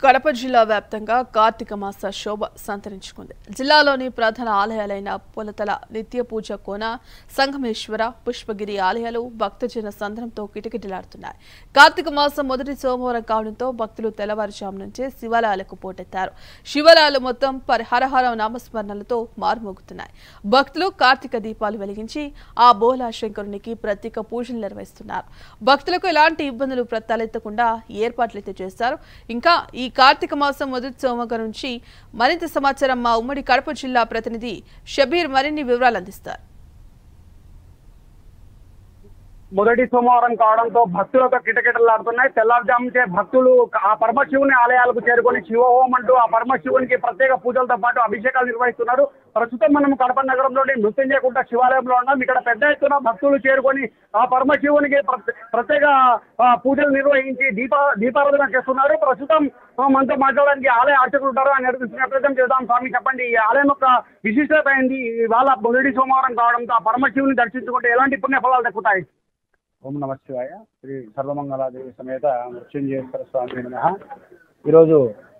కడప జిల్లా వ్యాప్తంగా కార్తీక మాస శోభ సంతరించుకుంది జిల్లాలోని ప్రధాన ఆలయాలైన పొలతల నిత్య పూజ కోన సంగమేశ్వర పుష్పగిరి ఆలయాలు భక్తజన సంద్రంతో కిటకిటలాడుతున్నాయి కార్తీక మాసం మొదటి సోమవారం కావడంతో భక్తులు తెల్లవారుజాము నుంచే శివాలయాలకు పోటెత్తారు శివాలయాలు మొత్తం పరిహరహర నామస్మరణలతో మారుమోగుతున్నాయి భక్తులు కార్తీక దీపాలు వెలిగించి ఆ బోలా శంకరునికి ప్రత్యేక పూజలు నిర్వహిస్తున్నారు భక్తులకు ఎలాంటి ఇబ్బందులు ప్ర- తలెత్తకుండా ఏర్పాట్లయితే చేశారు ఇంకా ఈ కార్తీక మాసం మొదటి సోమవారం నుంచి మరింత సమాచారం మా ఉమ్మడి కడప జిల్లా ప్రతినిధి షబీర్ మరిన్ని వివరాలు అందిస్తారు మొదటి సోమవారం కావడంతో భక్తులతో కిటకిటలాడుతున్నాయి తెల్లారుజాముంచే భక్తులు ఆ పరమశివుని ఆలయాలకు చేరుకొని శివహోమం అంటూ ఆ పరమశివునికి ప్రత్యేక పూజలతో పాటు అభిషేకాలు నిర్వహిస్తున్నారు ప్రస్తుతం మనం కడప నగరంలోని మృత్యుంజయకుంట శివాలయంలో ఉన్నాం ఇక్కడ పెద్ద ఎత్తున భక్తులు చేరుకొని ఆ పరమశివునికి ప్రత్యే- ప్రత్యేక ఆ, పూజలు నిర్వహించి దీప దీపారాధన చేస్తున్నారు ప్రస్తుతం ఆ, మనతో మాట్లాడడానికి ఆలయ అర్చకులు ఉంటారు ఆయన అడుగుతున్న ప్రయత్నం చేద్దాం స్వామి చెప్పండి ఈ ఆలయం యొక్క విశిష్టత ఏంది ఇవాళ మొదటి సోమవారం కావడంతో ఆ పరమశివుని దర్శించుకుంటే ఎలాంటి పుణ్యఫలాలు దక్కుతాయి ఓం నమ శివాయ శ్రీ సర్వమంగళాదేవి సమేత మృత్యుంజయేశ్వర స్వామి నమ ఈరోజు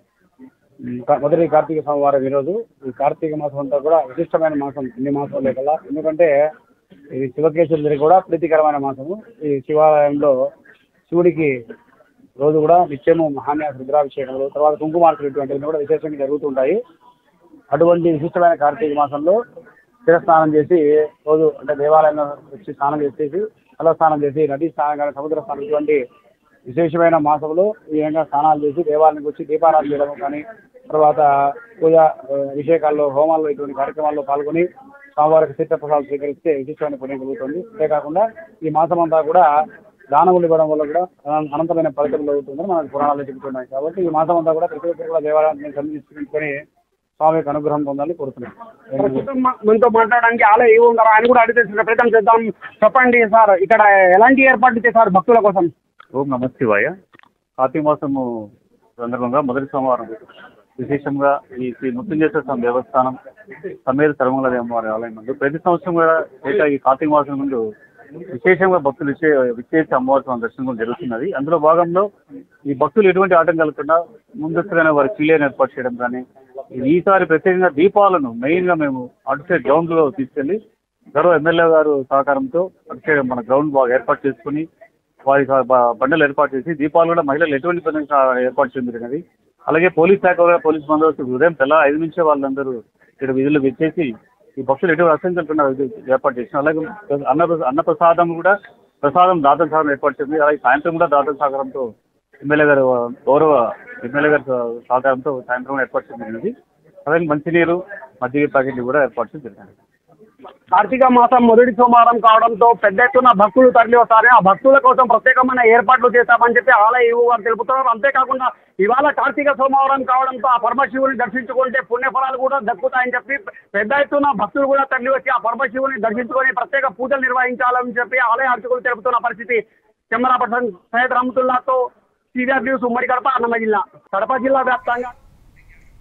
ఉమ్, క- మొదటి కార్తీక సోమవారం ఈరోజు ఈ కార్తీక మాసం అంతా కూడా విశిష్టమైన మాసం అన్ని మాసాలు కల్లా ఎందుకంటే ఇది శివకేశ్వరుడికి కూడా ప్రీతికరమైన మాసము ఈ శివాలయంలో శివుడికి రోజు కూడా నిత్యము మహాన్యాస రుద్రాభిషేకములు తర్వాత కుంకుమార్చలు ఇటువంటివి కూడా విశేషంగా జరుగుతుంటాయి అటువంటి విశిష్టమైన కార్తీక మాసంలో స్నానం చేసి రోజు అంటే దేవాలయంలో వచ్చి స్నానం చేసేసి తల స్నానం చేసి నదీ స్నానం కానీ సముద్ర స్నానం ఇటువంటి విశేషమైన మాసంలో ఈ విధంగా స్నానాలు చేసి దేవాలయానికి వచ్చి దీపారాధన చేయడం కానీ తర్వాత పూజ ఆ, అభిషేకాల్లో హోమాల్లో ఇటువంటి కార్యక్రమాల్లో పాల్గొని స్వామివారికి తీర్థప్రసాదాలు స్వీకరిస్తే విశిష్టమైన పుణ్యం కలుగుతుంది అంతేకాకుండా ఈ మాసం అంతా కూడా దానములు ఇవ్వడం వల్ల కూడా అన- అనంతమైన ఫలితం కలుగుతుందని మనకు పురాణాలు చెబుతున్నాయి కాబట్టి ఈ మాసం అంతా కూడా ప్రతి ఒక్కరు కూడా దేవాలయాన్ని సందర్శించుకొని స్వామి యొక్క అనుగ్రహం పొందాలని కోరుతున్నాను ప్రస్తుతం మ- మనతో మాట్లాడడానికి ఆలయ ఏమి ఉన్నారు ఆయన కూడా అడిగి తెలుసుకునే ప్రయత్నం చేద్దాం చెప్పండి సార్ ఇక్కడ ఎలాంటి ఏర్పాట్లు చేశారు భక్తుల కోసం ఓం నమ శివాయ కార్తీక మాసము సందర్భంగా మొదటి సోమవారం విశేషంగా ఈ శ్రీ మృత్యుంజేశ్వర స్వామి దేవస్థానం సమేత సర్వమంగళ దేవవారి ఆలయం ముందు ప్రతి సంవత్సరం కూడా ఏటా ఈ కార్తీక మాసం ముందు విశేషంగా భక్తులు ఇచ్చే విశేష అమ్మవారి స్వామి దర్శనం జరుగుతున్నది అందులో భాగంలో ఈ భక్తులు ఎటువంటి ఆటంకాలు లేకుండా ముందస్తుగానే వారి క్లియర్ ఏర్పాటు చేయడం కానీ ఈసారి ప్రత్యేకంగా దీపాలను మెయిన్గా మేము అటు సైడ్ గ్రౌండ్లో తీసుకెళ్లి గౌరవ ఎమ్మెల్యే గారు సహకారంతో అటు సైడ్ మన గ్రౌండ్ బాగా ఏర్పాటు చేసుకుని వారి స- బ- బండలు ఏర్పాటు చేసి దీపాలు కూడా మహిళలు ఎటువంటి ఇబ్బంది ఏర్పాటు చేయడం జరిగినది అలాగే పోలీస్ శాఖ కూడా పోలీస్ బందోబస్తు ఉదయం తెల్ల ఐదు నుంచే వాళ్ళందరూ ఇక్కడ విధులు వచ్చేసి ఈ భక్తులు ఎటువంటి అసంఖ్యం లేకుండా ఇది ఏర్పాటు చేసిన అలాగే అన్న అన్న ప్రసాదం కూడా ప్రసాదం దాతల సహకారం ఏర్పాటు చేసింది అలాగే సాయంత్రం కూడా దాతల సహకారంతో ఎమ్మెల్యే గారు గౌరవ ఎమ్మెల్యే గారి సహకారంతో సాయంత్రం కూడా ఏర్పాటు చేయడం జరిగినది అలాగే మంచినీరు మజ్జిగ ప్యాకెట్లు కూడా ఏర్పాటు చేయడం జరిగింది కార్తీక మాసం మొదటి సోమవారం కావడంతో పెద్ద ఎత్తున భక్తులు తరలి వస్తారు ఆ భక్తుల కోసం ప్రత్యేకమైన ఏర్పాట్లు చేస్తామని చెప్పి ఆలయ ఈవో గారు తెలుపుతున్నారు అంతేకాకుండా ఇవాళ కార్తీక సోమవారం కావడంతో ఆ పరమశివుని దర్శించుకుంటే పుణ్యఫలాలు కూడా దక్కుతాయని చెప్పి పెద్ద ఎత్తున భక్తులు కూడా తరలి వచ్చి ఆ పరమశివుని దర్శించుకొని ప్రత్యేక పూజలు నిర్వహించాలని చెప్పి ఆలయ అర్చకులు తెలుపుతున్న పరిస్థితి కెమెరా పర్సన్ సయ్యద్ రహమతుల్లాతో సీనియర్ న్యూస్ ఉమ్మడి కడప అన్నమయ్య జిల్లా కడప జిల్లా వ్యాప్తంగా